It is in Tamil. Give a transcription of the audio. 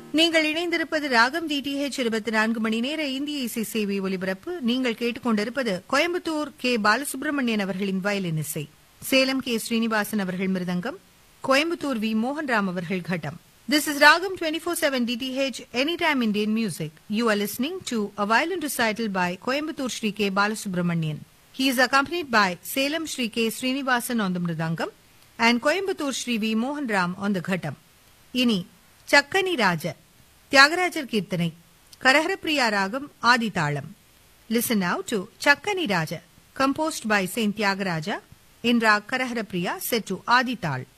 நீங்கள் இணைந்திருப்பது ராகம் டிடிஹெச் இருபத்தி நான்கு மணி நேர இந்திய இசை சேவை ஒலிபரப்பு நீங்கள் கேட்டுக்கொண்டிருப்பது கோயம்புத்தூர் கே பாலசுப்ரமணியன் அவர்களின் வயலின் இசை சேலம் கே ஸ்ரீனிவாசன் அவர்கள் மிருதங்கம் கோயம்புத்தூர் வி மோகன்ராம் அவர்கள் கட்டம் This is Ragam 24/7 DTH Anytime Indian Music. You are listening to a violin recital by Coimbatore Sri K. Balasubramanian. He is accompanied by Salem Sri K. Srinivasan on the mridangam and Coimbatore Sri V. Mohan Ram on the ghatam. இனி சக்கனி ராஜ தியாகராஜர் கீர்த்தனை கரஹரப்பிரியா ராகம் ஆதிதாளம் listen now to Chakkani Raja composed by saint Thyagaraja in raga Kharaharapriya set to ஆதிதாள்